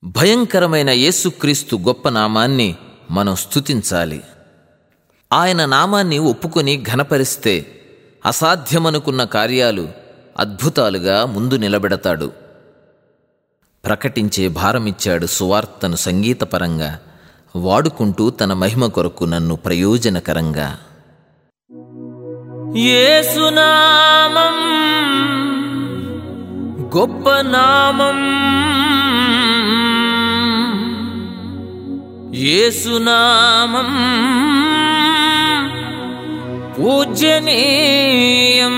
భయంకరమైన యేసుక్రీస్తు గొప్ప నామాన్ని మనం స్తుతించాలి ఆయన నామాన్ని ఒప్పుకొని ఘనపరిస్తే అసాధ్యమనుకున్న కార్యాలు అద్భుతాలుగా ముందు నిలబెడతాడు ప్రకటించే భారమిచ్చాడు సువార్తను సంగీతపరంగా వాడుకుంటూ తన మహిమ కొరకు నన్ను ప్రయోజనకరంగా ఏసునామం గొప్ప నామం ఏసునామం పూజనీయం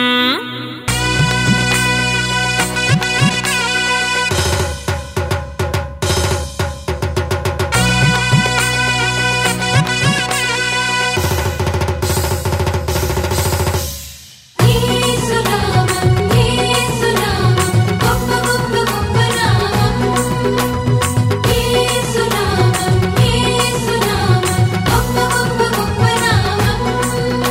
యేసునామం యేసునామం గొప్ప గొప్ప గొప్ప నామం యేసునామం యేసునామం గొప్ప గొప్ప గొప్ప నామం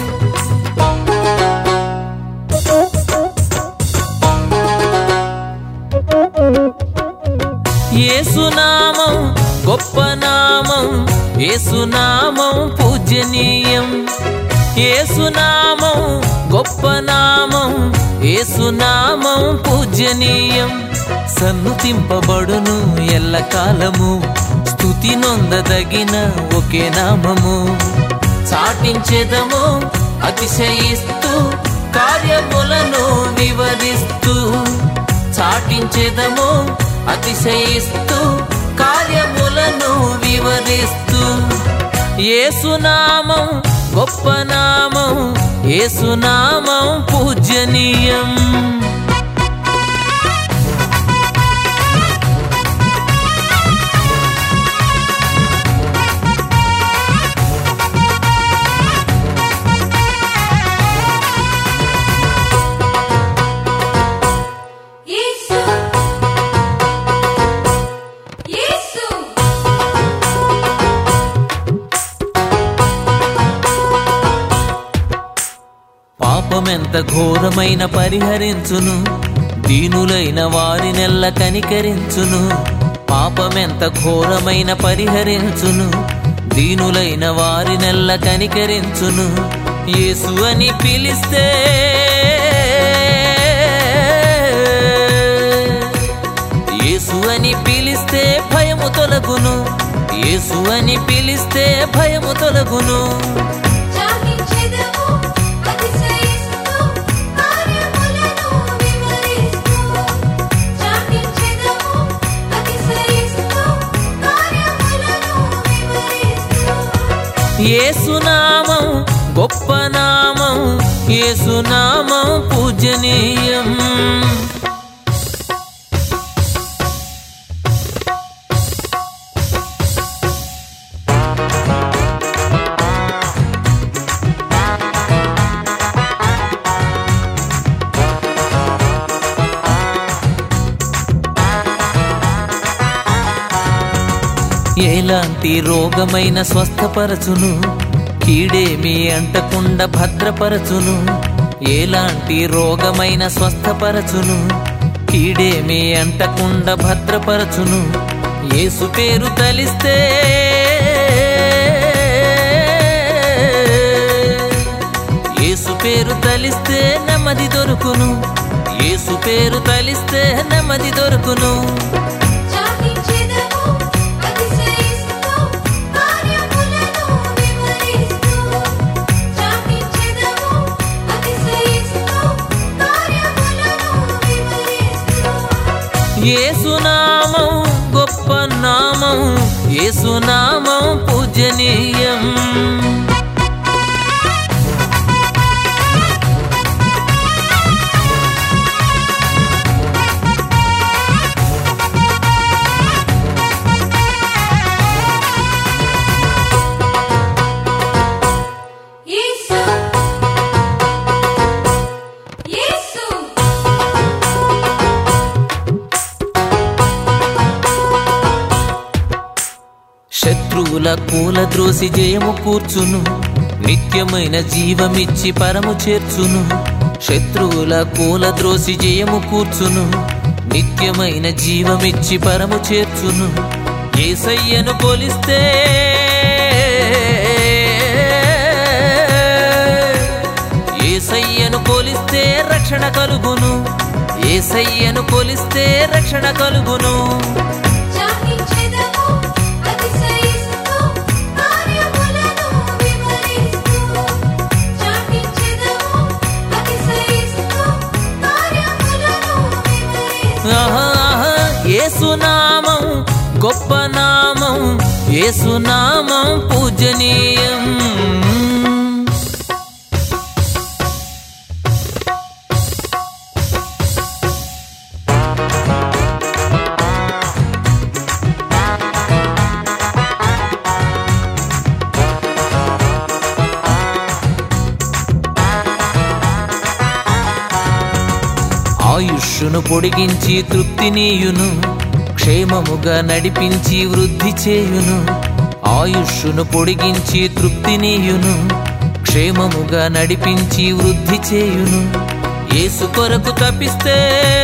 ఏసునామం గొప్ప నామం ఏసునామం పూజనీయం ఏసునామం గొప్ప నామం ఏసునామం పూజనీయం సన్నుతింపబడును ఎల్లకాలము స్తుతి నొందదగిన ఒకే నామము చాటించెదము అతిశయిస్తూ కార్యములను వివరిస్తూ చాటించెదము అతిశయిస్తూ కార్యములను వివరిస్తూ ఏసునామం గొప్ప నామం ఏసునామం పూజనీయం యేసు యేసు పాపమెంత ఘోరమైన పరిహరించును దీనులైన వారినెల్ల కనికరించును పాపమెంత ఘోరమైన పరిహరించును దీనులైన వారినెల్ల కనికరించును యేసు అని పిలిస్తే యేసు అని పిలిస్తే భయము తొలగును యేసు అని పిలిస్తే భయము తొలగును చాటించెదము అతిశయిస్తూ కార్యములను వివరిస్తూ చాటించెదము అతిశయిస్తూ కార్యములను వివరిస్తూ ఏసునామం గొప్ప నామం ఏసునామం పూజనీయం ఎలాంటి రోగమైన స్వస్థపరచును కీడేమి అంటకుండా భద్రపరచును ఎలాంటి రోగమైన స్వస్థపరచును కీడేమి అంటకుండా భద్రపరచును యేసు పేరు తలిస్తే యేసు పేరు తలిస్తే నెమ్మది దొరుకును యేసు పేరు తలిస్తే నెమ్మది దొరుకును చాటించెదము అతిశయిస్తూ కార్యములను వివరిస్తూ చాటించెదము అతిశయిస్తూ కార్యములను వివరిస్తూ ఏసునామం గొప్ప నామం ఏసునామం పూజనీయం యేసు యేసు శత్రువుల కూల ద్రోసి జయము కూర్చును నిత్యమైన జీవమిచ్చి పరము చేర్చును శత్రువుల కూల ద్రోసి జయము కూర్చును నిత్యమైన జీవమిచ్చి పరము చేర్చును ఏసయ్యను పోలిస్తే ఏసయ్యను పోలిస్తే రక్షణ కలుగును ఏసయ్యను పోలిస్తే రక్షణ కలుగును చాటించెదము అతిశయిస్తూ కార్యములను వివరిస్తూ చాటించెదము అతిశయిస్తూ కార్యములను వివరిస్తూ ఆహా, ఆహా, ఏసునామం గొప్ప నామం ఏసునామం పూజనీయం ఆయుష్ను పొడిగించి తృప్తినీయును క్షేమముగా నడిపించి వృద్ధి చేయును ఆయుష్ను పొడిగించి తృప్తినీయును క్షేమముగా నడిపించి వృద్ధి చేయును యేసు కొరకు తప్పిస్తే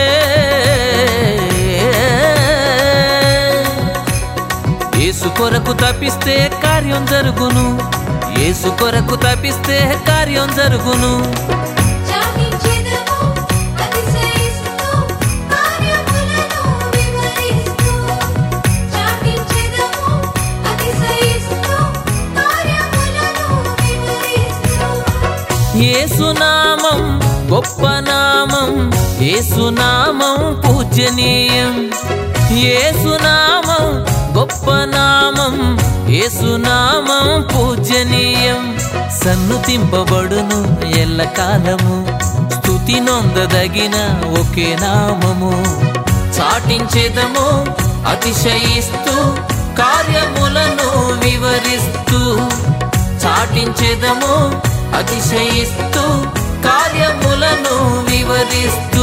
యేసు కొరకు తప్పిస్తే కార్యం జరుగును యేసు కొరకు తప్పిస్తే కార్యం జరుగును చాటించెదము అతిశయిస్తూ కార్యములను వివరిస్తూ చాటించెదము అతిశయిస్తూ కార్యములను వివరిస్తూ ఏసునామం గొప్ప నామం ఏసునామం పూజనీయం ఏసునామం గొప్ప నామం ఏసునామం పూజనీయం సన్నుతింపబడును ఎల్లకాలము స్తుతి నొందదగిన ఒకే నామము చాటించేదము అతిశయిస్తూ కార్యములను వివరిస్తూ చాటించేదము అతిశయిస్తూ కార్యములను వివరిస్తూ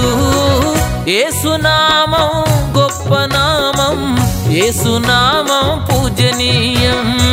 ఏసునామం గొప్ప నామం ఏసునామం పూజనీయం